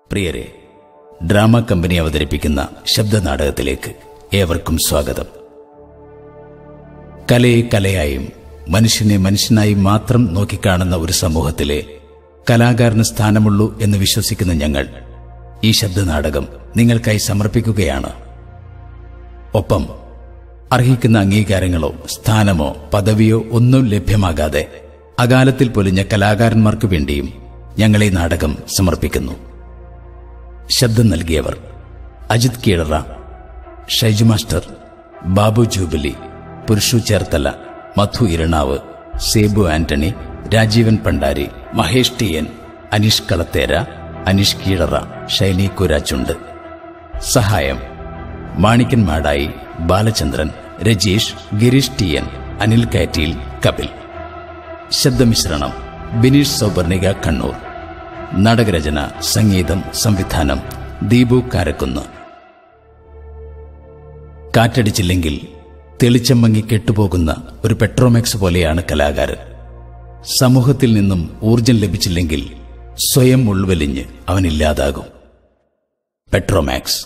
പ്രിയരെ drama company അവതരിപ്പിക്കുന്ന ശബ്ദനാടകത്തിലേക്ക് ഏവർക്കും സ്വാഗതം കലയെ കലയായും മനുഷ്യനെ മനുഷ്യനായും മാത്രം നോക്കിക്കാണുന്ന ഒരു സമൂഹത്തിലെ കലാകാരന് സ്ഥാനമുള്ളൂ എന്ന് വിശ്വസിക്കുന്ന ഞങ്ങൾ ഈ ശബ്ദനാടകം നിങ്ങൾക്കായി സമർപ്പിക്കുകയാണ് ഒപ്പം അർഹിക്കുന്ന അംഗീകാരങ്ങളോ സ്ഥാനമോ പദവിയോ ഒന്നും ലഭ്യമാകാതെ അകാലത്തിൽ പൊലിഞ്ഞ കലാകാരന്മാർക്ക് വേണ്ടിയും ഞങ്ങൾ ഈ നാടകം സമർപ്പിക്കുന്നു ശബ്ദം നൽകിയവർ Ajith Keezhara Shaiju master Babu Jubilee Purushu Cherthala Madhu Iranavu Sebu Antony Rajeevan Pandari Mahesh T N Aneesh Kalathera Aneesh Keezhara Shiny Kurachundu സഹായം മാണിക്കൻ മാടായി ബാലചന്ദ്രൻ രജീഷ് ഗിരീഷ് ടി എൻ അനിൽ കയറ്റിയിൽ കപിൽ ശബ്ദമിശ്രണം ബിനീഷ് സൗപർണിക കണ്ണൂർ നാടകരചന സംഗീതം സംവിധാനം ദീപു കാരക്കുന്ന് കാറ്റടിച്ചില്ലെങ്കിൽ തെളിച്ചം മങ്ങി കെട്ടുപോകുന്ന ഒരു പെട്രോമാക്സ് പോലെയാണ് കലാകാരൻ സമൂഹത്തിൽ നിന്നും ഊർജം ലഭിച്ചില്ലെങ്കിൽ സ്വയം ഉൾവലിഞ്ഞ് അവനില്ലാതാകും പെട്രോമാക്സ്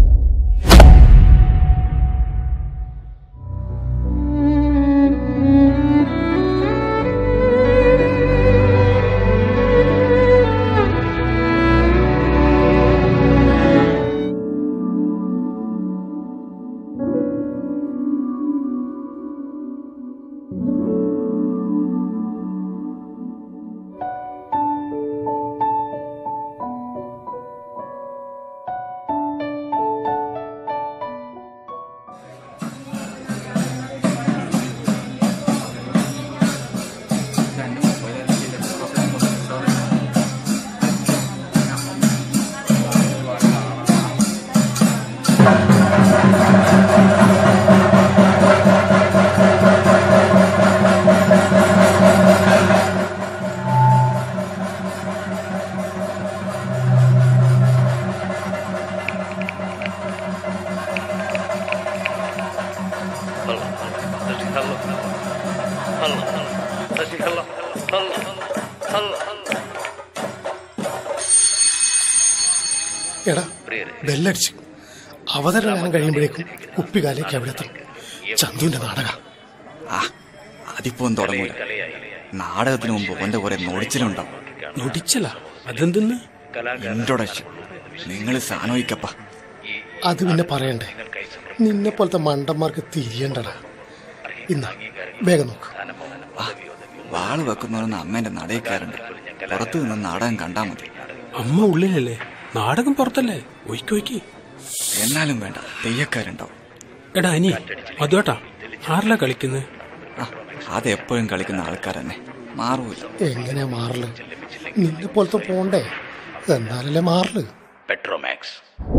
എടാ ബെല്ലടിച്ച് അവതരണം കഴിയുമ്പോഴേക്കും കുപ്പികാലേക്ക് അവിടെ എത്തും ചന്തുവിന്റെ നാടക ആ അതിപ്പോ ഒന്നും തുടങ്ങൂല നാടകത്തിന് മുമ്പ് ഓന്റെ കുറെ നൊടിച്ചിലുണ്ടാവും നൊടിച്ചല അതെന്തെന്ന് ഇൻട്രൊഡക്ഷൻ നിങ്ങൾ സാനോയിക്കപ്പ അത് പിന്നെ പറയണ്ടേ നിന്നെ പോലത്തെ മണ്ടന്മാർക്ക് തിരിയണ്ടടാ ഇന്ന വേഗം നോക്ക് ആ വാള് വെക്കുന്നവരൊന്ന് അമ്മേന്റെ നടയിക്കാറുണ്ട് പുറത്തു നിന്ന് നാടകം കണ്ടാ മതി അമ്മ ഉള്ളിലല്ലേ നാടകം പുറത്തല്ലേ ഒയ്ക്ക് ഒയ്ക്ക് എന്നാലും വേണ്ട തെയ്യക്കാരുണ്ടാവും എടാ അനി അതുവേട്ടാ ആരിലാ കളിക്കുന്നത് ആ അതെപ്പോഴും കളിക്കുന്ന ആൾക്കാർ തന്നെ മാറൂല എങ്ങനെയാ മാറല് നിന്നെ പോലത്തെ പോണ്ടേ എന്നാലല്ലേ മാറല് പെട്രോമാക്സ്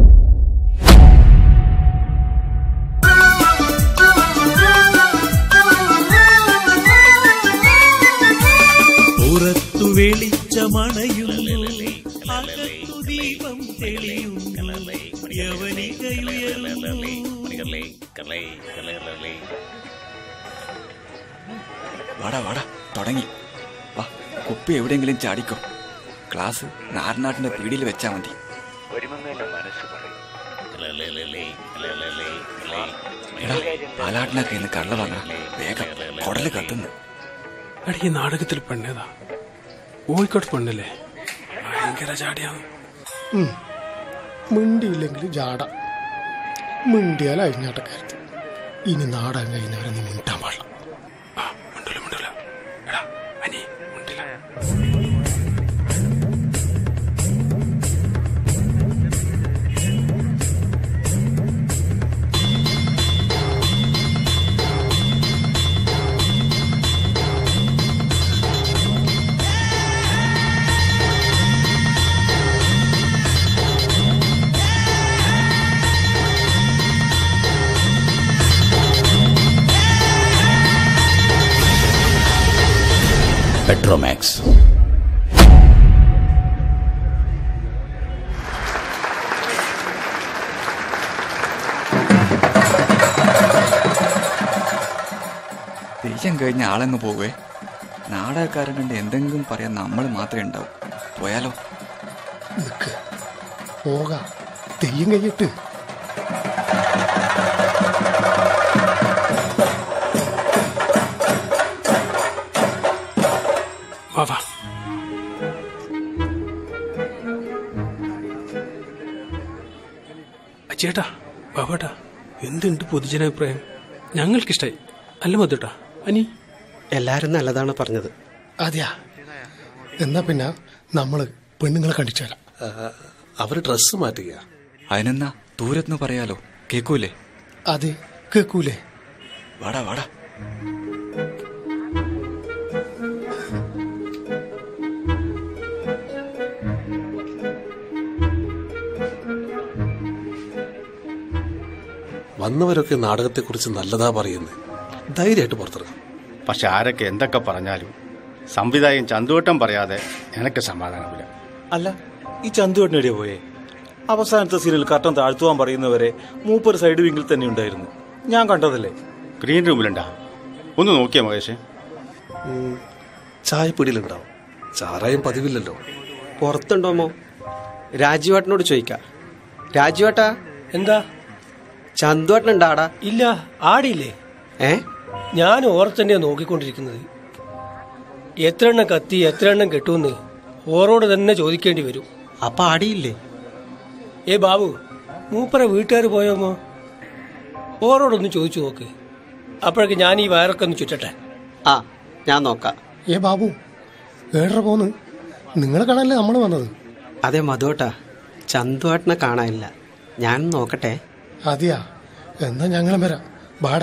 പുറത്തു വെളിച്ചമണയുന്നു അകത്തു ദീപം തെളിയുന്നു യവനികയുയരുന്നു വാടാ വാടാ തുടങ്ങി വാ കുപ്പി എവിടെയെങ്കിലും ചാടിക്കോ ക്ലാസ് നാരനാട്ടിന്റെ പീടിയിൽ വെച്ചാ മതി എടാ പാലാട്ടിനൊക്കെ ഇന്ന് കള്ള വാങ്ങാ വേഗം കുടല് കത്തുന്നു എടാ ഈ നാടകത്തിൽ പെണ്ണേതാ കോഴിക്കോട് പെണ്ണല്ലേ ഭയങ്കര ചാടിയാണ് മിണ്ടിയില്ലെങ്കിൽ ജാട മിണ്ടിയാൽ അഴിഞ്ഞാട്ടക്കാരത്ത് ഇനി നാടകം കഴിയുന്നവരെ നീ മിണ്ടാൻ പാടില്ല ആ മുണ്ടല മുണ്ടല എടാ അനി മുണ്ടില്ല പെട്രോമാക്സ് തെയ്യം കഴിഞ്ഞ ആളങ്ങ് പോവേ നാടകക്കാരൻ കണ്ട് എന്തെങ്കിലും പറയാൻ നമ്മൾ മാത്രമേ ഉണ്ടാവൂ പോയാലോ നിൽക്ക് പോകാം തെയ്യം കഴിയിട്ട് വാ വാ അച്ചേട്ടാ ബാബേട്ടാ എന്തുണ്ട് പൊതുജനാഭിപ്രായം ഞങ്ങൾക്കിഷ്ടായി അല്ല മധുട്ടാ അനി എല്ലാരും നല്ലതാണ് പറഞ്ഞത് അതെയാ എന്നാ പിന്നെ നമ്മള് പെണ്ണുങ്ങളെ കണ്ടിച്ചു തരാം അവർ ഡ്രസ്സ് മാറ്റുക അതിനെന്നാ ദൂരത്തുനിന്ന് പറയാലോ കേക്കൂലേ അതെ കേക്കൂലേ വാടാ വാടാ വന്നവരൊക്കെ നാടകത്തെക്കുറിച്ച് നല്ലതാ പറയുന്നത് ധൈര്യമായിട്ട് പുറത്തിറങ്ങാം പക്ഷെ ആരൊക്കെ എന്തൊക്കെ പറഞ്ഞാലും സംവിധായകൻ ചന്തുവട്ടം പറയാതെ എനിക്ക് സമാധാനമില്ല അല്ല ഈ ചന്തുവേട്ടൻ എവിടെയാ പോയേ അവസാനത്തെ സീരിയൽ കർട്ടൻ താഴ്ത്തുവാൻ പറയുന്നവരെ മൂപ്പർ സൈഡ് വിങ്ങിൽ തന്നെ ഉണ്ടായിരുന്നു ഞാൻ കണ്ടതല്ലേ ഗ്രീൻ റൂമിലുണ്ടാ ഒന്ന് നോക്കിയാ മഹേഷേ ചായപ്പിടിയിലുണ്ടാവും ചാറായും പതിവില്ലല്ലോ പുറത്തുണ്ടോമോ രാജുവേട്ടനോട് ചോദിക്കാം രാജുവേട്ടാ എന്താ ചന്തുവേട്ടൻ ഉണ്ടാടാ ഇല്ല ആടിയില്ലേ ഏ ഞാൻ ഓർത്തന്നെ നോക്കിക്കൊണ്ടിരിക്കുന്നത് എത്ര എണ്ണം കത്തി എത്ര എണ്ണം കെട്ടുമെന്ന് ഓറോട് തന്നെ ചോദിക്കേണ്ടി വരും അപ്പൊ ആടിയില്ലേ ഏ ബാബു മൂപ്പറ വീട്ടുകാർ പോയോമോ ഓറോടൊന്ന് ചോദിച്ചു നോക്ക് അപ്പോഴേക്ക് ഞാൻ ഈ വയറൊക്കെ ഒന്ന് ചുറ്റട്ടെ ആ ഞാൻ നോക്കാം ഏ ബാബു ഏഴര പോന്ന് നിങ്ങളെ കാണാനല്ലേ നമ്മൾ വന്നത് അതെ മധുവേട്ടാ ചന്തുവേട്ടനെ കാണാനില്ല ഞാൻ നോക്കട്ടെ അതെയാ എന്നാ ഞങ്ങളും വരാം ബാടാ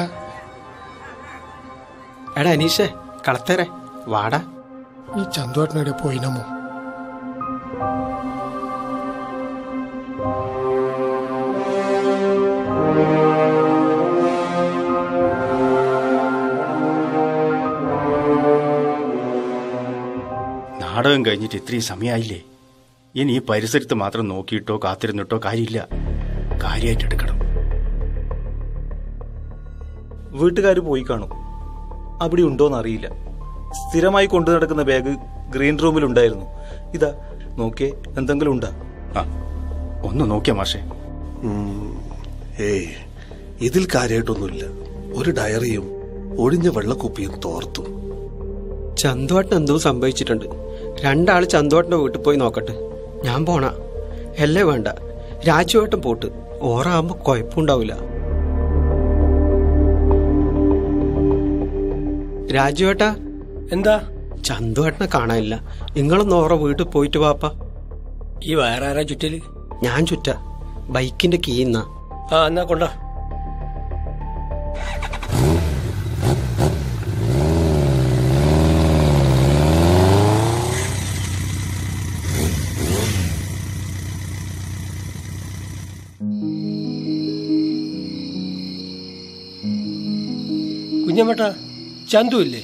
എടാ അനീഷേ കളത്തേരെ വാടാ ഈ ചന്തുവേട്ടനെവിടെ പോയിനമോ നാടകം കഴിഞ്ഞിട്ട് ഇത്രയും സമയമായില്ലേ ഇനി ഈ പരിസരത്ത് മാത്രം നോക്കിയിട്ടോ കാത്തിരുന്നിട്ടോ കാര്യമില്ല കാര്യമായിട്ട് എടുക്കണം വീട്ടുകാർ പോയി കാണും അവിടെ ഉണ്ടോന്ന് അറിയില്ല സ്ഥിരമായി കൊണ്ടു നടക്കുന്ന ബാഗ് ഗ്രീൻ റൂമിൽ ഉണ്ടായിരുന്നു ഇതാ നോക്കിയേ എന്തെങ്കിലും ഉണ്ടാ ആ ഒന്ന് നോക്കിയാ മാഷേ ഉം, ഏയ് ഇതിൽ കാര്യമായിട്ടൊന്നുമില്ല ഒരു ഡയറിയും ഒഴിഞ്ഞ വെള്ളക്കുപ്പിയും തോർത്തും ചന്തുവേട്ടൻ എന്തോ സംഭവിച്ചിട്ടുണ്ട് രണ്ടാള് ചന്തുവേട്ടന്റെ വീട്ടിൽ പോയി നോക്കട്ടെ ഞാൻ പോണ അല്ലേ വേണ്ട രാജുവേട്ടൻ പോട്ട് ഓറാകുമ്പോ കുഴപ്പമുണ്ടാവില്ല രാജുവേട്ടാ എന്താ ചന്തുവേട്ടനെ കാണാനില്ല നിങ്ങളൊന്ന് ഓറ വീട്ടിൽ പോയിട്ട് വാപ്പ ഈ വയറാരാ ചുറ്റല് ഞാൻ ചുറ്റ ബൈക്കിന്റെ കീ എന്നാ ആ എന്നാ കൊണ്ടാ കുഞ്ഞമ്മേട്ട ചന്തു ഇല്ലേ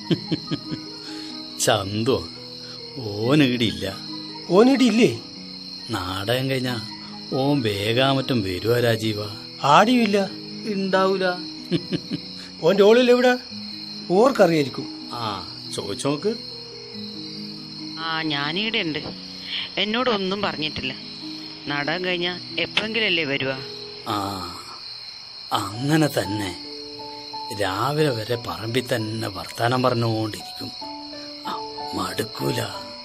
ചന്തോ ഓനീടില്ല ഓനിടി ഇല്ലേ നാടകം കഴിഞ്ഞാ ഓൻ വേഗാമറ്റം വരുവാ രാജീവ ആടിയുമില്ല ഉണ്ടാവൂല ഓന്റെ ഓളിൽ എവിടെ ഓർക്കറിയായിരിക്കും ആ ചോദിച്ചു നോക്ക് ആ ഞാനിവിടെ ഉണ്ട് എന്നോട് ഒന്നും പറഞ്ഞിട്ടില്ല നാടകം കഴിഞ്ഞാ എപ്പോഴെങ്കിലല്ലേ വരുക ആ അങ്ങനെ തന്നെ രാവിലെ വരെ പറമ്പിൽ തന്നെ വർത്താനം പറഞ്ഞുകൊണ്ടിരിക്കും ആ, മടുക്കൂല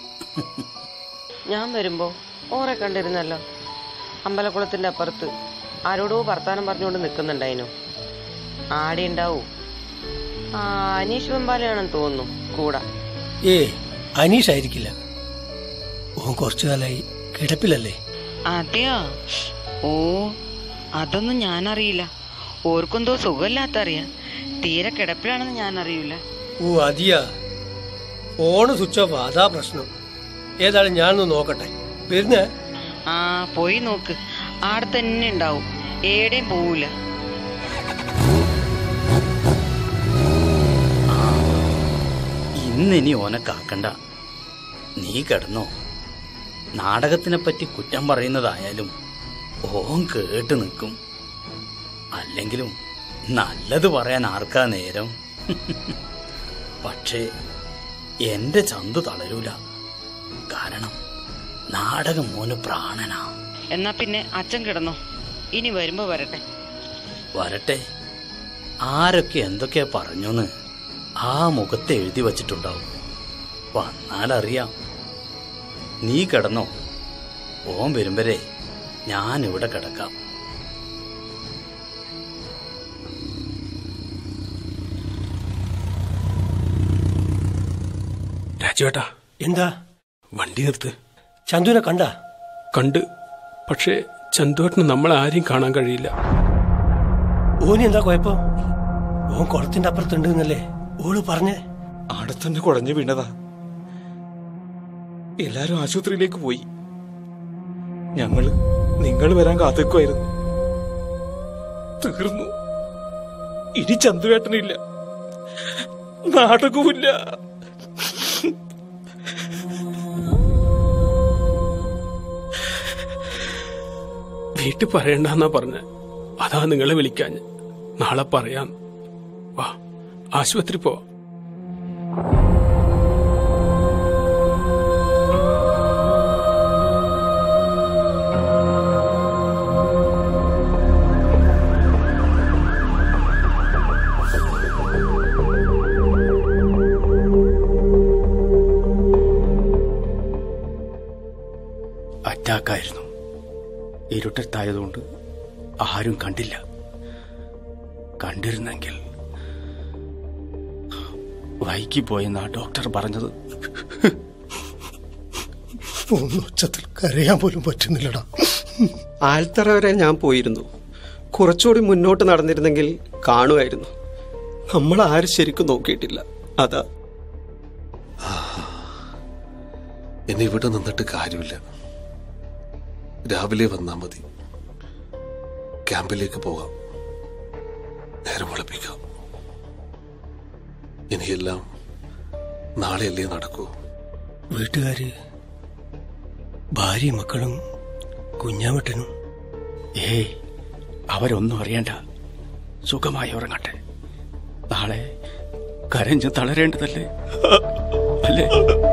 ഞാൻ വരുമ്പോ ഓറെ കണ്ടിരുന്നല്ലോ അമ്പലക്കുളത്തിന്റെ അപ്പുറത്ത് ആരോടോ വർത്താനം പറഞ്ഞുകൊണ്ട് നിൽക്കുന്നുണ്ടായിനു ആടെ ഉണ്ടാവൂ ആ അനീഷ് വെമ്പാലയാണെന്ന് തോന്നുന്നു കൂടെ ഏ അനീഷ് ആയിരിക്കില്ല ഓൻ കുറച്ചു കാലായി കിടപ്പിലല്ലേ അതെയോ ഓ അതൊന്നും ഞാൻ ഓർക്കെന്തോ സുഖമില്ലാത്ത അറിയാം തീരെ കിടപ്പിലാണെന്ന് ഞാൻ അറിയില്ല ഓ അതിയാ ഫോണ് സ്വിച്ച് ഓഫ് അതാ പ്രശ്നം ഏതായാലും ഞാനൊന്ന് നോക്കട്ടെ വരുന്നേ ആ പോയി നോക്ക് ആടെ തന്നെ ഉണ്ടാവും ഏടെയും പോവൂല ഇന്നിനി ഓനെ കാക്കണ്ട നീ കിടന്നോ നാടകത്തിനെ പറ്റി കുറ്റം പറയുന്നതായാലും ഓൻ കേട്ട് നിൽക്കും അല്ലെങ്കിലും നല്ലത് പറയാൻ ആർക്കാ നേരം പക്ഷേ എന്റെ ചന്തു തളരൂല കാരണം നാടകം മോന് പ്രാണനാ എന്നാ പിന്നെ അച്ഛൻ കിടന്നോ ഇനി വരുമ്പോ വരട്ടെ വരട്ടെ ആരൊക്കെ എന്തൊക്കെയാ പറഞ്ഞോന്ന് ആ മുഖത്ത് എഴുതി വച്ചിട്ടുണ്ടാവും വന്നാലറിയാം നീ കിടന്നോ ഓൻ വരുമ്പരേ ഞാൻ ഇവിടെ കിടക്കാം രാജുവേട്ടാ എന്താ വണ്ടി നിർത്ത് ചന്തുവിനെ കണ്ട കണ്ട് പക്ഷേ ചന്തുവേട്ടന് നമ്മളെ ആരെയും കാണാൻ കഴിയില്ല ഓന് എന്താ കുഴപ്പം ഓൻ കുളത്തിന്റെ അപ്പുറത്തുണ്ട് എന്നല്ലേ ഓള് പറഞ്ഞേ ആടെ തന്നെ കുഴഞ്ഞു വീണതാ എല്ലാരും ആശുപത്രിയിലേക്ക് പോയി ഞങ്ങള് നിങ്ങൾ വരാൻ കാത്തിക്കുമായിരുന്നു തീർന്നു ഇനി ചന്തുവേട്ടനില്ല നാടകവുമില്ല വീട്ടിൽ പറയണ്ടെന്നാ പറഞ്ഞ അതാ നിങ്ങളെ വിളിക്കാൻ നാളെ പറയാം വാ ആശുപത്രി പോവാം അറ്റാക്കായിരുന്നു ഇരുട്ടത്തായതുകൊണ്ട് ആരും കണ്ടില്ല കണ്ടിരുന്നെങ്കിൽ വൈകി പോയെന്നാ ഡോക്ടർ പറഞ്ഞത് ഒന്ന് ഉച്ചത്തിൽ കരയാൻ പോലും പറ്റുന്നില്ലടാ ആൽത്തറ വരെ ഞാൻ പോയിരുന്നു കുറച്ചുകൂടി മുന്നോട്ട് നടന്നിരുന്നെങ്കിൽ കാണുമായിരുന്നു നമ്മൾ ആരും ശരിക്കും നോക്കിയിട്ടില്ല അതാ ഇനി ഇവിടെ നിന്നിട്ട് കാര്യമില്ല രാവിലെ വന്നാൽ മതി ക്യാമ്പിലേക്ക് പോകാം നേരം വിളപ്പിക്കാം ഇനിയെല്ലാം നാളെയല്ലേ നടക്കൂ വീട്ടുകാര് ഭാര്യയും മക്കളും കുഞ്ഞാമട്ടനും ഏയ് അവരൊന്നും അറിയണ്ട സുഖമായി ഉറങ്ങട്ടെ നാളെ കരഞ്ഞ് തളരേണ്ടതല്ലേ അല്ലേ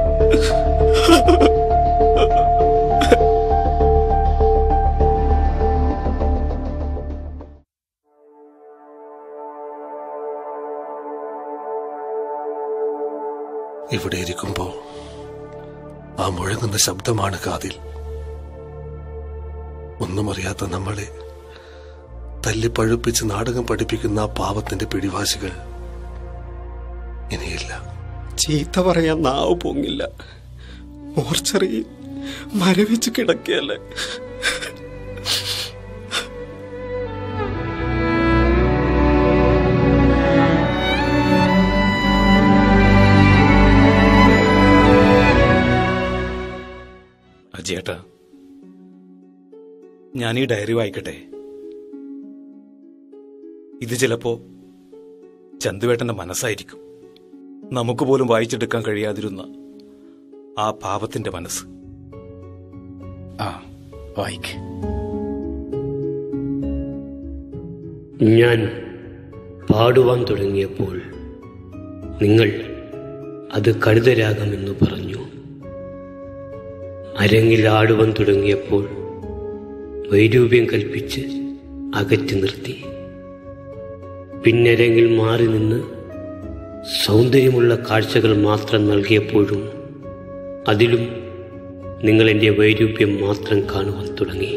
ഇവിടെ ഇരിക്കുമ്പോൾ ആ മുഴങ്ങുന്ന ശബ്ദമാണ് കാതിൽ ഒന്നും അറിയാത്ത നമ്മളെ തല്ലിപ്പഴുപ്പിച്ച് നാടകം പഠിപ്പിക്കുന്ന ആ പാവത്തിന്റെ പിടിവാശികൾ ഇനിയില്ല ചീത്ത പറയാൻ നാവ് പൊങ്ങില്ല മോർച്ചറി മരവിച്ച് കിടക്കുകയല്ലേ അജയേട്ടാ ഞാൻ ഈ ഡയറി വായിക്കട്ടെ ഇത് ചിലപ്പോ ചന്തുവേട്ടന്റെ മനസ്സായിരിക്കും നമുക്ക് പോലും വായിച്ചെടുക്കാൻ കഴിയാതിരുന്ന ആ പാപത്തിന്റെ മനസ്സ് ആ വായിക്ക് ഞാൻ പാടുവാൻ തുടങ്ങിയപ്പോൾ നിങ്ങൾ അത് കഴുതരാഗമെന്ന് പറഞ്ഞു അരങ്ങിൽ ആടുവാൻ തുടങ്ങിയപ്പോൾ വൈരൂപ്യം കൽപ്പിച്ച് അകറ്റി നിർത്തി പിന്നരങ്ങിൽ മാറി നിന്ന് സൗന്ദര്യമുള്ള കാഴ്ചകൾ മാത്രം നൽകിയപ്പോഴും അതിലും നിങ്ങൾ എൻ്റെ വൈരൂപ്യം മാത്രം കാണുവാൻ തുടങ്ങി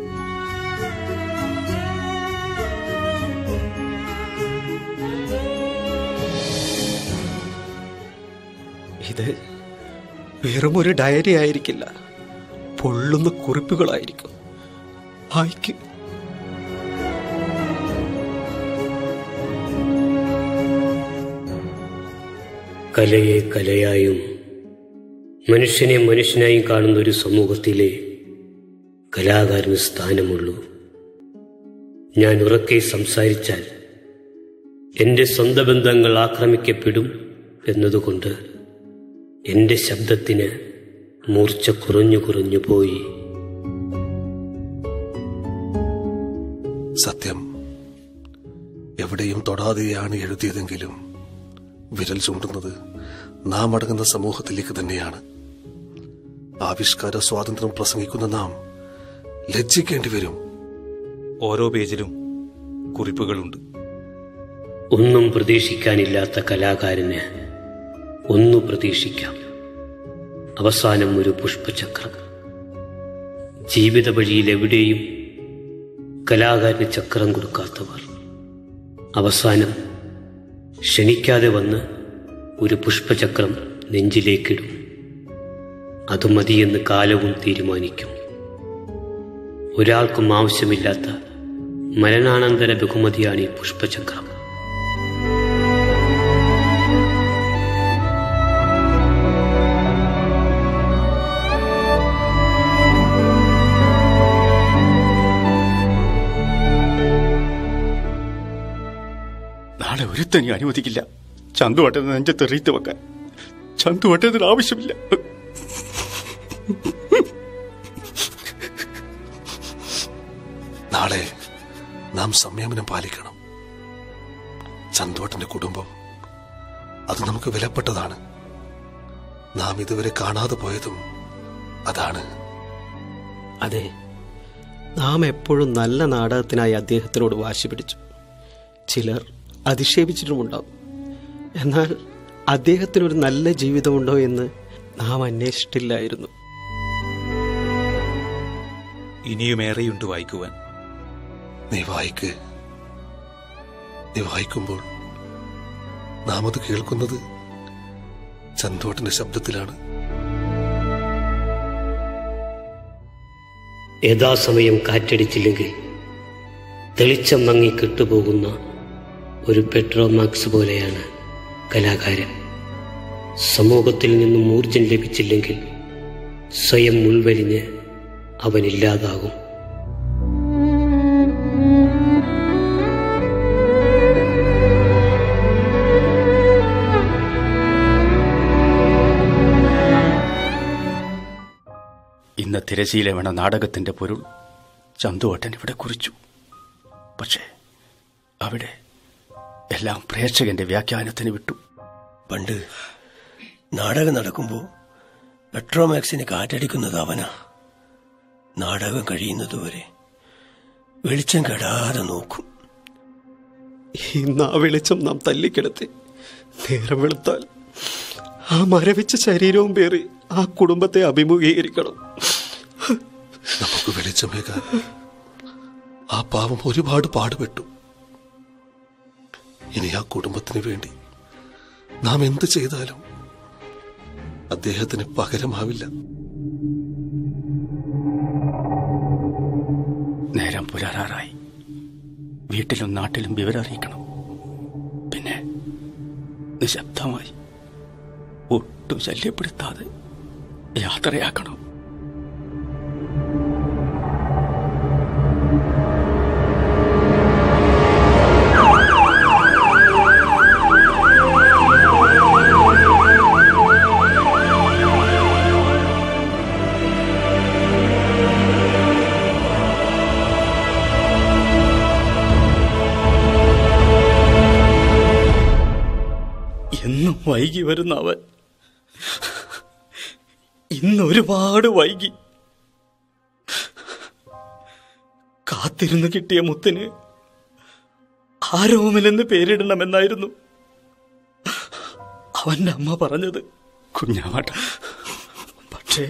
ഇത് വെറും ഒരു ഡയറി ആയിരിക്കില്ല പൊള്ളുന്ന കുറിപ്പുകളായിരിക്കും വായിക്ക് കലയെ കലയായും മനുഷ്യനെ മനുഷ്യനായും കാണുന്ന ഒരു സമൂഹത്തിലെ കലാകാരന് സ്ഥാനമുള്ളൂ ഞാൻ ഉറക്കെ സംസാരിച്ചാൽ എൻ്റെ സ്വന്തം ബന്ധങ്ങൾ ആക്രമിക്കപ്പെടും എന്നതുകൊണ്ട് എൻ്റെ ശബ്ദത്തിന് മൂർച്ച കുറഞ്ഞു കുറഞ്ഞു പോയി സത്യം എവിടെയും തൊടാതെയാണ് എഴുതിയതെങ്കിലും വിരൽ ചൂണ്ടുന്നത് നാം അടങ്ങുന്ന സമൂഹത്തിലേക്ക് തന്നെയാണ് ആവിഷ്കാര സ്വാതന്ത്ര്യം പ്രസംഗിക്കുന്ന നാം ലജ്ജിക്കേണ്ടി വരും ഓരോ പേജിലും കുറിപ്പുകളുണ്ട് ഒന്നും പ്രതീക്ഷിക്കാനില്ലാത്ത കലാകാരന് ഒന്നു പ്രതീക്ഷിക്കാം അവസാനം ഒരു പുഷ്പചക്രം ജീവിത വഴിയിൽ എവിടെയും കലാകാരന് ചക്രം കൊടുക്കാത്തവർ അവസാനം ക്ഷണിക്കാതെ വന്ന് ഒരു പുഷ്പചക്രം നെഞ്ചിലേക്കിടും അത് മതിയെന്ന് കാലവും തീരുമാനിക്കും ഒരാൾക്കും ആവശ്യമില്ലാത്ത മരണാനന്തര ബഹുമതിയാണ് ഈ പുഷ്പചക്രം നാളെ ഒരുത്തനെയും അനുവദിക്കില്ല ചന്തുവട്ടത്തിന് നെഞ്ചത്ത് എറിയിട്ട് വെക്കാൻ ചന്തുവട്ടത്തിന് ആവശ്യമില്ല നാളെ നാം സംയമനം പാലിക്കണം ചന്തോട്ടന്റെ കുടുംബം അത് നമുക്ക് വിലപ്പെട്ടതാണ് നാം ഇതുവരെ കാണാതെ പോയതും അതാണ് അതെ നാം എപ്പോഴും നല്ല നാടകത്തിനായി അദ്ദേഹത്തിനോട് വാശി പിടിച്ചു ചിലർ അധിക്ഷേപിച്ചിട്ടുമുണ്ടാവും എന്നാൽ അദ്ദേഹത്തിനൊരു നല്ല ജീവിതമുണ്ടോ എന്ന് നാം അന്വേഷിച്ചിട്ടില്ലായിരുന്നു ഇനിയുമേറെയുണ്ട് വായിക്കുവാൻ നീ വായിക്ക് നീ വായിക്കുമ്പോൾ നാം അത് കേൾക്കുന്നത് ചന്തോട്ടന്റെ ശബ്ദത്തിലാണ് യഥാസമയം കാറ്റടിച്ചില്ലെങ്കിൽ തെളിച്ചം മങ്ങി കെട്ടുപോകുന്ന ഒരു പെട്രോമാക്സ് പോലെയാണ് കലാകാരൻ സമൂഹത്തിൽ നിന്നും ഊർജം ലഭിച്ചില്ലെങ്കിൽ സ്വയം ഉൾവലിഞ്ഞ് അവനില്ലാതാകും ഇന്ന് തിരശീല വേണ നാടകത്തിന്റെ പൊരുൾ ചന്തുവട്ടൻ ഇവിടെ കുറിച്ചു പക്ഷേ അവിടെ എല്ലാം പ്രേക്ഷകന്റെ വ്യാഖ്യാനത്തിന് വിട്ടു പണ്ട് നാടകം നടക്കുമ്പോൾ പെട്രോമാക്സിന് കാറ്റടിക്കുന്നത് അവനാ നാടകം കഴിയുന്നതുവരെ വെളിച്ചം കെടാതെ നോക്കും ഇന്ന് ആ വെളിച്ചം നാം തല്ലിക്കിടത്തി നേരം വെളുത്താൽ ആ മരവിച്ച ശരീരവും പേറി ആ കുടുംബത്തെ അഭിമുഖീകരിക്കണം നമുക്ക് വെളിച്ചമേകാൻ ആ പാവം ഒരുപാട് പാടുപെട്ടു ഇനി ആ കുടുംബത്തിന് വേണ്ടി നാം എന്ത് ചെയ്താലും അദ്ദേഹത്തിന് പകരമാവില്ല നേരം പുലരാറായി വീട്ടിലും നാട്ടിലും വിവരം അറിയിക്കണം പിന്നെ നിശബ്ദമായി ഒട്ടും ശല്യപ്പെടുത്താതെ യാത്രയാക്കണം എന്നും വൈകി വരുന്ന അവൻ ഇന്ന് ഒരുപാട് വൈകി കാത്തിരുന്ന് കിട്ടിയ മുത്തിന് ആരോമലെന്ന് പേരിടണമെന്നായിരുന്നു അവന്റെ അമ്മ പറഞ്ഞത് കുഞ്ഞാവട്ട പക്ഷേ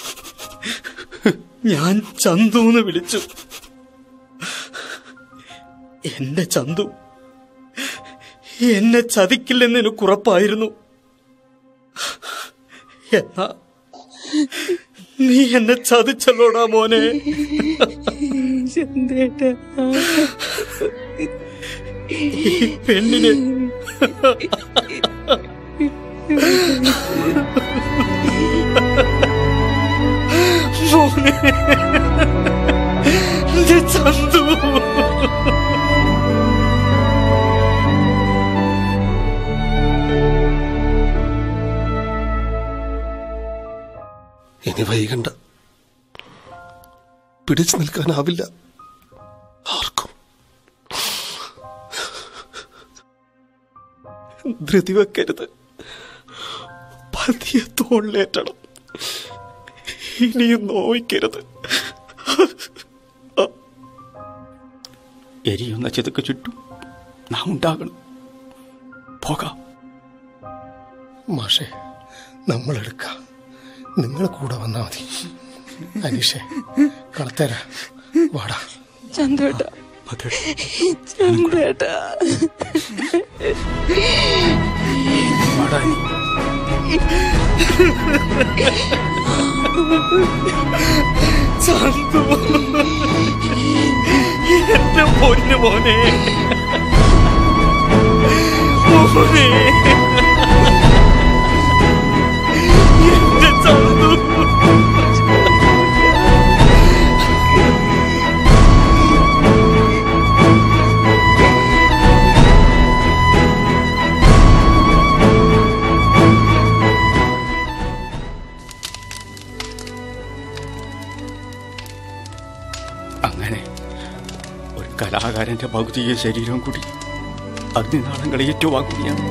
ഞാൻ ചന്തുന്ന് വിളിച്ചു എന്റെ ചന്തു എന്നെ ചതിക്കില്ലെന്ന് എനിക്ക് ഉറപ്പായിരുന്നു എന്നാ നീ എന്നെ ചതിച്ചല്ലോടാ മോനെ ഈ പെണ്ണിന് മോനെ എന്റെ ചന്തു ഇനി വൈകണ്ട പിടിച്ചു നിൽക്കാനാവില്ല ആർക്കും ധൃതി വെക്കരുത് പതിയെ തോളിലേറ്റണം ഇനിയും നോവിക്കരുത് എരിയുന്ന ചെതുക്ക് ചുറ്റും നാം ഉണ്ടാകണം പോകാം മാഷെ നമ്മളെടുക്കാം നിങ്ങൾ കൂടെ വന്നാ മതി അനീഷെ കളത്തേര വാടാ ചന്തുവേട്ട ചന്തുവേട്ട ചന്തു എന്റെ പൊന്നു മോനെ മോനെ എന്റെ ചന്തു അങ്ങനെ ഒരു കലാകാരന്റെ ഭൗതിക ശരീരം കൂടി അഗ്നിനാളങ്ങളെ ഏറ്റുവാങ്ങുകയാണ്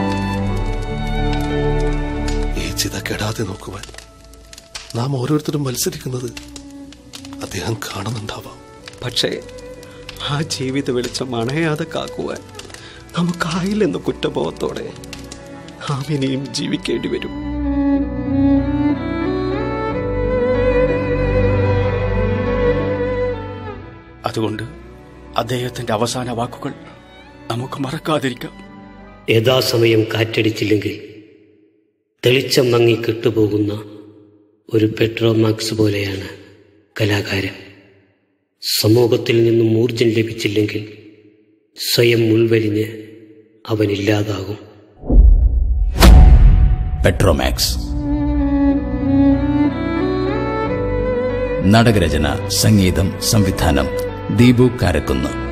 ഈ ചിത കെടാതെ നോക്കുവാൻ നാം ഓരോരുത്തരും മത്സരിക്കുന്നത് അദ്ദേഹം കാണുന്നുണ്ടാവാം പക്ഷേ ആ ജീവിത വെളിച്ചം അണയാതെ കാക്കുവാൻ നമുക്കായില്ലെന്ന കുറ്റബോധത്തോടെ നാം ഇനിയും ജീവിക്കേണ്ടി വരും അതുകൊണ്ട് അദ്ദേഹത്തിന്റെ അവസാന വാക്കുകൾ നമുക്ക് മറക്കാതിരിക്കാം യഥാസമയം കാറ്റടിച്ചില്ലെങ്കിൽ തെളിച്ചം മങ്ങി കെട്ടുപോകുന്ന ഒരു പെട്രോമാക്സ് പോലെയാണ് കലാകാരൻ സമൂഹത്തിൽ നിന്നും ഊർജം ലഭിച്ചില്ലെങ്കിൽ സ്വയം ഉൾവലിഞ്ഞ് അവനില്ലാതാകും പെട്രോമാക്സ് നാടകരചന സംഗീതം സംവിധാനം ദീപു കാരക്കുന്ന്